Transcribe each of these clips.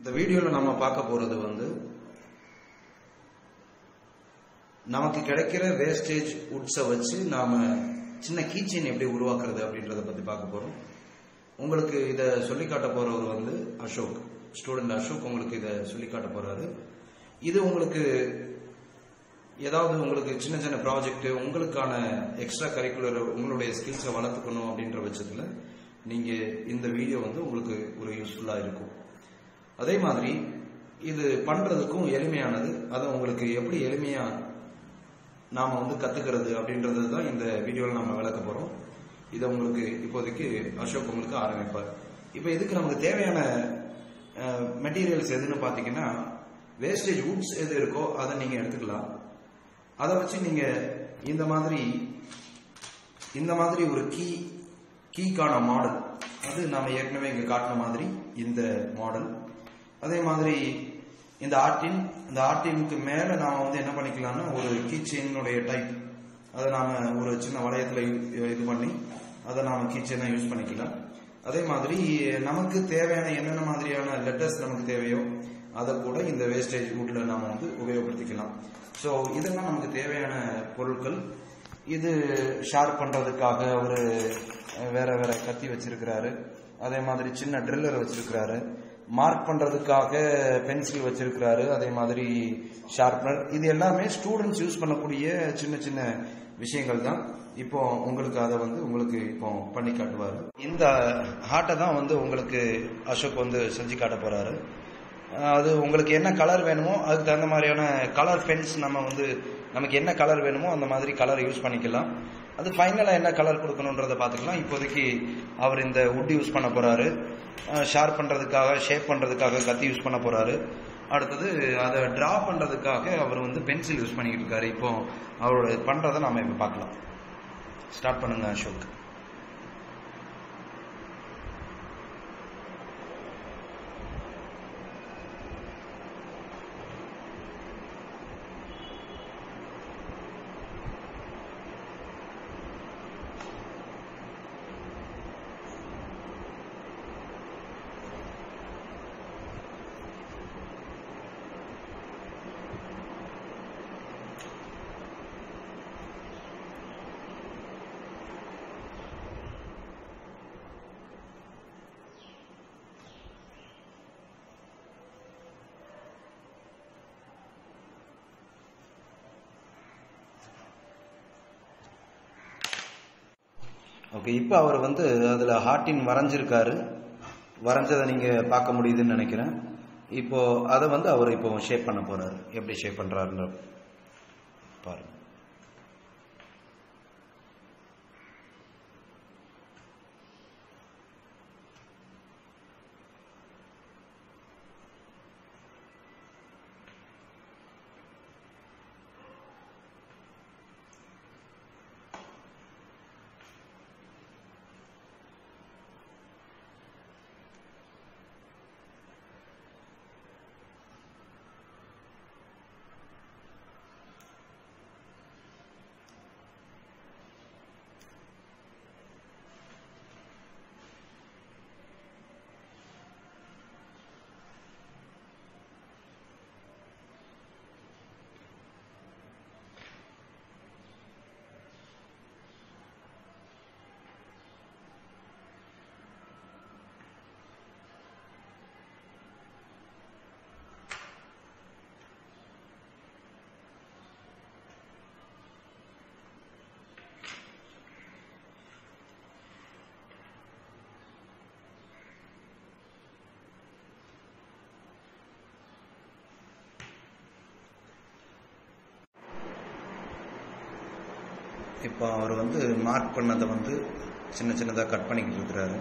இந்த வீடியோவில் நம்ம பார்க்க போறது வந்து நமக்கு கிடைக்கிற வேஸ்டேஜ் உட்ஸை வச்சு நாம சின்ன கீச்செயின் எப்படி உருவாக்குறது அப்படின்றத பத்தி பார்க்க போறோம் உங்களுக்கு இதை சொல்லி காட்ட போறவர் வந்து அசோக் ஸ்டூடெண்ட் அசோக் உங்களுக்கு இதை சொல்லி காட்ட போறாரு இது உங்களுக்கு ஏதாவது உங்களுக்கு சின்ன சின்ன ப்ராஜெக்ட் உங்களுக்கான எக்ஸ்ட்ரா கரிக்குலர் உங்களுடைய ஸ்கில்ஸை வளர்த்துக்கணும் அப்படின்ற பட்சத்தில் நீங்க இந்த வீடியோ வந்து உங்களுக்கு ஒரு யூஸ்ஃபுல்லா இருக்கும் அதே மாதிரி இது பண்றதுக்கும் எளிமையானது அதை உங்களுக்கு எப்படி எளிமையா நாம வந்து கத்துக்கிறது அப்படின்றது தான் இந்த வீடியோவில் நம்ம விளக்க போறோம் இதை உங்களுக்கு இப்போதைக்கு அசோக் உங்களுக்கு ஆரம்பிப்பார் இப்போ இதுக்கு நமக்கு தேவையான மெட்டீரியல்ஸ் எதுன்னு பார்த்தீங்கன்னா வேஸ்டேஜ் வுட்ஸ் எது இருக்கோ அதை நீங்க எடுத்துக்கலாம் அதை வச்சு நீங்க இந்த மாதிரி இந்த மாதிரி ஒரு கீ கீக்கான மாடல் அது நாம ஏற்கனவே இங்க காட்டின மாதிரி இந்த மாடல் அதே மாதிரி இந்த ஆர்டின் இந்த ஆர்டினுக்கு மேல நாம வந்து என்ன பண்ணிக்கலாம்னா ஒரு கீ செயினுடைய டைப் அதை நாம ஒரு சின்ன வளையத்துல இது பண்ணி அதை நாம கீ செயினா யூஸ் பண்ணிக்கலாம் அதே மாதிரி நமக்கு தேவையான என்னென்ன மாதிரியான லெட்டர்ஸ் நமக்கு தேவையோ அதை கூட இந்த வேஸ்டேஜ் வுட்ல நாம வந்து உபயோகப்படுத்திக்கலாம் ஸோ இதெல்லாம் நமக்கு தேவையான பொருட்கள் இது ஷார்ப் பண்றதுக்காக ஒரு வேற வேற கத்தி வச்சிருக்கிறாரு அதே மாதிரி சின்ன ட்ரில்லர் வச்சிருக்கிறாரு மார்க் பண்றதுக்காக பென்சில் வச்சிருக்கிறாரு அதே மாதிரி ஷார்ப்னர் இது எல்லாமே ஸ்டூடெண்ட்ஸ் யூஸ் பண்ணக்கூடிய சின்ன சின்ன விஷயங்கள் தான் இப்போ உங்களுக்கு அதை வந்து உங்களுக்கு இப்போ பண்ணி காட்டுவாரு இந்த ஹார்ட்டை தான் வந்து உங்களுக்கு அசோக் வந்து செஞ்சு காட்ட போறாரு அது உங்களுக்கு என்ன கலர் வேணுமோ அதுக்கு தகுந்த மாதிரியான கலர் பென்ஸ் நம்ம வந்து நமக்கு என்ன கலர் வேணுமோ அந்த மாதிரி கலர் யூஸ் பண்ணிக்கலாம் அது ஃபைனலாக என்ன கலர் கொடுக்கணுன்றதை பார்த்துக்கலாம் இப்போதைக்கு அவர் இந்த உட் யூஸ் பண்ண போறாரு ஷார்ப் பண்ணுறதுக்காக ஷேப் பண்ணுறதுக்காக கத்தி யூஸ் பண்ண போறாரு அடுத்தது அதை ட்ரா பண்ணுறதுக்காக அவர் வந்து பென்சில் யூஸ் பண்ணிக்கிட்டு இருக்காரு இப்போ அவரோட பண்ணுறதை நாம இப்போ பார்க்கலாம் ஸ்டார்ட் பண்ணுங்க அசோக் ஓகே இப்போ அவர் வந்து அதில் ஹார்ட்டின் வரைஞ்சிருக்காரு வரைஞ்சதை நீங்கள் பார்க்க முடியுதுன்னு நினைக்கிறேன் இப்போ அதை வந்து அவர் இப்போ ஷேப் பண்ண போறாரு எப்படி ஷேப் பண்ணுறாருன்னு பாருங்க இப்போ அவர் வந்து மார்க் பண்ணதை வந்து சின்ன சின்னதாக கட் பண்ணிக்கிட்டு இருக்கிறாரு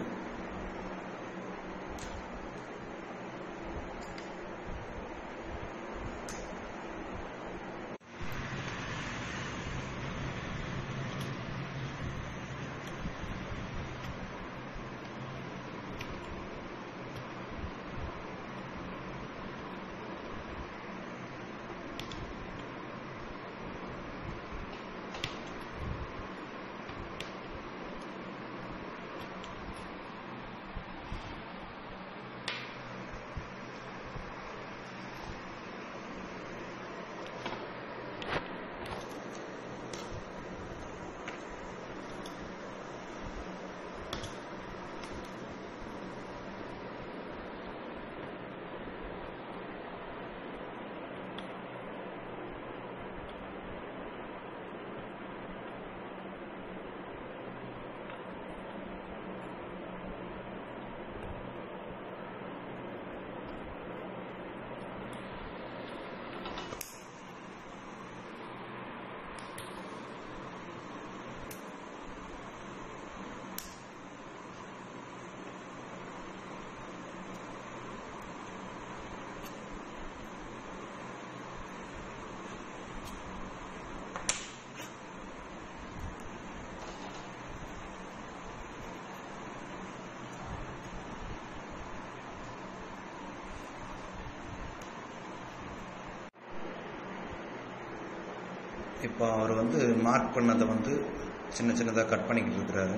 இப்போ அவர் வந்து மார்க் பண்ணதை வந்து சின்ன சின்னதாக கட் பண்ணிக்கிட்டு இருக்கிறாரு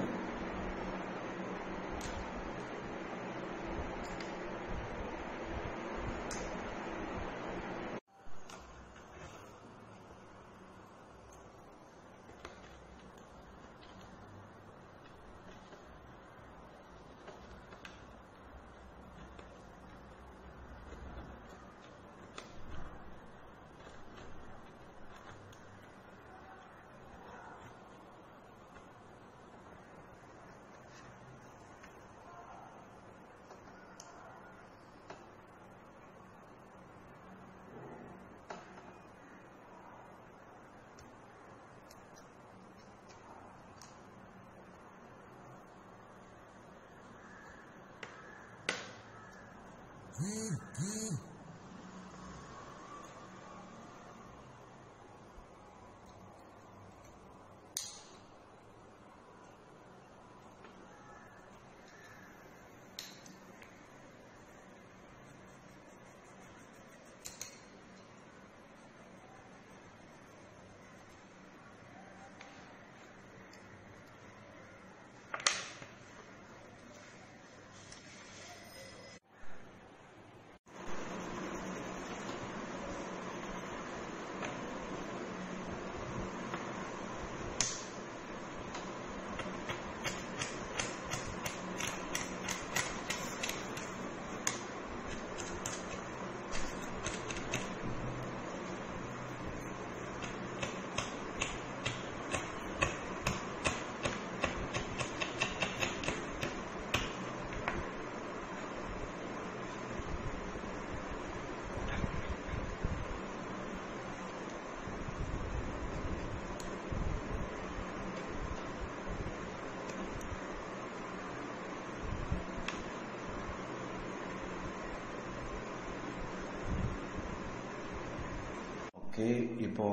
ஓகே இப்போ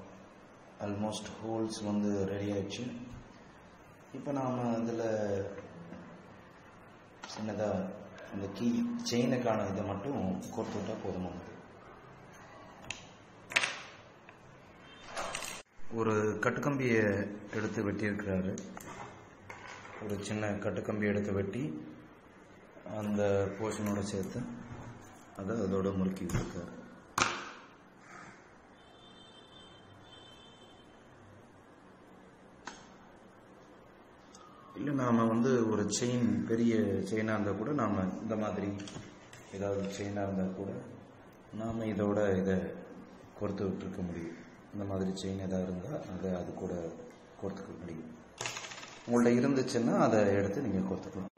ஆல்மோஸ்ட் ஹோல்ஸ் வந்து ரெடி ஆயிடுச்சு இப்போ நாம் அதில் சின்னதாக அந்த கீ செயினுக்கான இதை மட்டும் கோர்த்து விட்டால் போதுமானது ஒரு கட்டுக்கம்பியை எடுத்து வெட்டியிருக்கிறாரு ஒரு சின்ன கட்டுக்கம்பி எடுத்து வெட்டி அந்த போர்ஷனோட சேர்த்து அதை அதோட முறுக்கி விட்டுருக்காரு இல்லை நாம் வந்து ஒரு செயின் பெரிய செயினாக இருந்தால் கூட நாம் இந்த மாதிரி ஏதாவது செயினாக இருந்தால் கூட நாம் இதோட இதை கோர்த்து விட்டுருக்க முடியும் இந்த மாதிரி செயின் எதாவது இருந்தால் அதை அது கூட கோர்த்துக்க முடியும் உங்கள்ட்ட இருந்துச்சுன்னா அதை எடுத்து நீங்கள் கோர்த்துக்கலாம்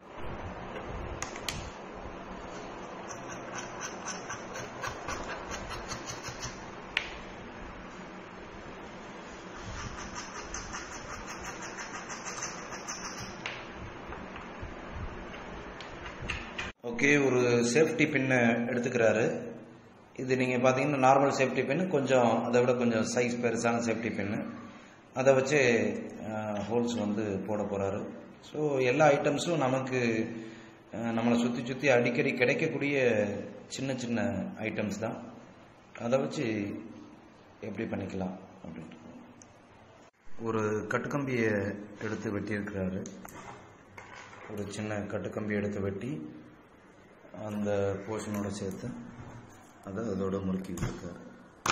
ஓகே ஒரு சேஃப்டி பின்னை எடுத்துக்கிறாரு இது நீங்கள் பார்த்தீங்கன்னா நார்மல் சேஃப்டி பின்னு கொஞ்சம் அதை விட கொஞ்சம் சைஸ் பெருசான சேஃப்டி பின்னு அதை வச்சு ஹோல்ஸ் வந்து போட போகிறாரு ஸோ எல்லா ஐட்டம்ஸும் நமக்கு அஹ், நம்மளை சுற்றி சுற்றி அடிக்கடி கிடைக்கக்கூடிய சின்ன சின்ன ஐட்டம்ஸ் தான் அதை வச்சு எப்படி பண்ணிக்கலாம் அப்படின்ட்டு ஒரு கட்டுக்கம்பியை எடுத்து வெட்டியிருக்கிறாரு ஒரு சின்ன கட்டுக்கம்பி எடுத்து வெட்டி அந்த போர்ஷனோட சேர்த்து அதை அதோட முறுக்கி விட்டுருக்காரு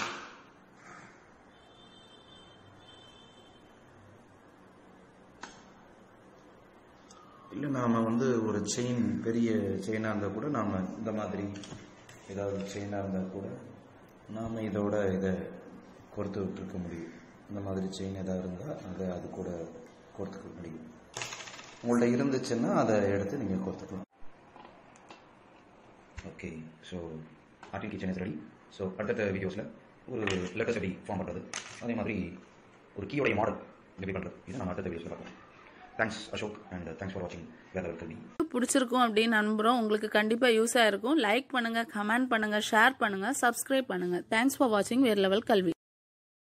இல்லை நாம் வந்து ஒரு செயின் பெரிய செயினாக இருந்தால் கூட நாம் இந்த மாதிரி ஏதாவது செயினாக இருந்தால் கூட நாம் இதோட இதை கோர்த்து விட்டுருக்க முடியும் இந்த மாதிரி செயின் ஏதாவது இருந்தால் அதை அது கூட கோர்த்துக்க முடியும் உங்கள்ட்ட இருந்துச்சுன்னா அதை எடுத்து நீங்கள் கோர்த்துக்கலாம் ஓகே ஸோ ஆர்டின் கிச்சன் இஸ் ரெடி ஸோ அடுத்த வீடியோஸில் ஒரு லெட்டர்ஸ் எப்படி ஃபார்ம் பண்ணுறது அதே மாதிரி ஒரு கீயோடைய மாடல் எப்படி பண்ணுறது இதை நம்ம அடுத்த வீடியோஸில் பார்க்கலாம் thanks Ashok and thanks for வாட்சிங் வேற கல்வி பிடிச்சிருக்கும் அப்படின்னு நம்புகிறோம் உங்களுக்கு கண்டிப்பாக யூஸ் ஆயிருக்கும் லைக் பண்ணுங்க கமெண்ட் பண்ணுங்க ஷேர் பண்ணுங்க சப்ஸ்கிரைப் பண்ணுங்க தேங்க்ஸ் ஃபார் வாட்சிங் வேர் லெவல் கல்வி